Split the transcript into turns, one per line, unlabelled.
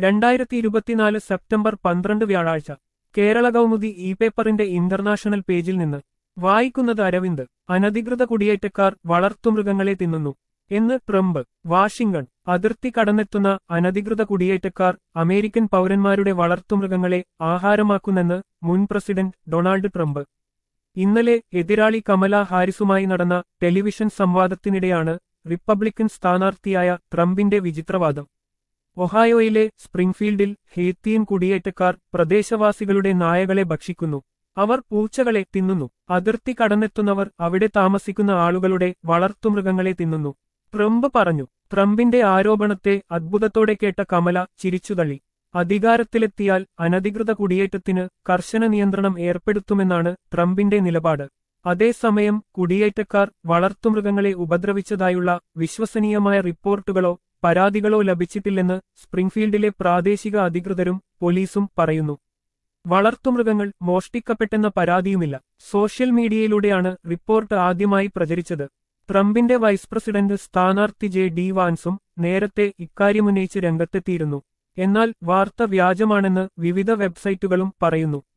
രണ്ടായിരത്തി ഇരുപത്തിനാല് സെപ്റ്റംബർ പന്ത്രണ്ട് വ്യാഴാഴ്ച കേരള കൗമുദി ഇ പേപ്പറിന്റെ ഇന്റർനാഷണൽ പേജിൽ നിന്ന് വായിക്കുന്നത് അരവിന്ദ് അനധികൃത കുടിയേറ്റക്കാർ വളർത്തുമൃഗങ്ങളെ തിന്നുന്നു എന്ന് ട്രംപ് വാഷിംഗ്ടൺ അതിർത്തി കടന്നെത്തുന്ന അനധികൃത കുടിയേറ്റക്കാർ അമേരിക്കൻ പൗരന്മാരുടെ വളർത്തുമൃഗങ്ങളെ ആഹാരമാക്കുന്നെന്ന് മുൻ പ്രസിഡന്റ് ഡൊണാൾഡ് ട്രംപ് ഇന്നലെ എതിരാളി കമല ഹാരിസുമായി നടന്ന ടെലിവിഷൻ സംവാദത്തിനിടെയാണ് റിപ്പബ്ലിക്കൻ സ്ഥാനാർത്ഥിയായ ട്രംപിന്റെ വിചിത്രവാദം ഒഹായോയിലെ സ്പ്രിംഗ്ഫീൽഡിൽ ഹേത്തിയൻ കുടിയേറ്റക്കാർ പ്രദേശവാസികളുടെ നായകളെ ഭക്ഷിക്കുന്നു അവർ പൂച്ചകളെ തിന്നുന്നു അതിർത്തി കടന്നെത്തുന്നവർ അവിടെ താമസിക്കുന്ന ആളുകളുടെ വളർത്തുമൃഗങ്ങളെ തിന്നുന്നു ട്രംപ് പറഞ്ഞു ട്രംപിന്റെ ആരോപണത്തെ അദ്ഭുതത്തോടെ കേട്ട കമല ചിരിച്ചുതള്ളി അധികാരത്തിലെത്തിയാൽ അനധികൃത കുടിയേറ്റത്തിന് കർശന നിയന്ത്രണം ഏർപ്പെടുത്തുമെന്നാണ് ട്രംപിന്റെ നിലപാട് അതേസമയം കുടിയേറ്റക്കാർ വളർത്തുമൃഗങ്ങളെ ഉപദ്രവിച്ചതായുള്ള വിശ്വസനീയമായ റിപ്പോർട്ടുകളോ പരാതികളോ ലഭിച്ചിട്ടില്ലെന്ന് സ്പ്രിംഗ്ഫീൽഡിലെ പ്രാദേശിക അധികൃതരും പോലീസും പറയുന്നു വളർത്തുമൃഗങ്ങൾ മോഷ്ടിക്കപ്പെട്ടെന്ന പരാതിയുമില്ല സോഷ്യൽ മീഡിയയിലൂടെയാണ് റിപ്പോർട്ട് ആദ്യമായി പ്രചരിച്ചത് ട്രംപിന്റെ വൈസ് പ്രസിഡന്റ് സ്ഥാനാർത്ഥി ജെ ഡി വാൻസും നേരത്തെ ഇക്കാര്യമുന്നയിച്ച് രംഗത്തെത്തിയിരുന്നു എന്നാൽ വാർത്ത വ്യാജമാണെന്ന് വിവിധ വെബ്സൈറ്റുകളും പറയുന്നു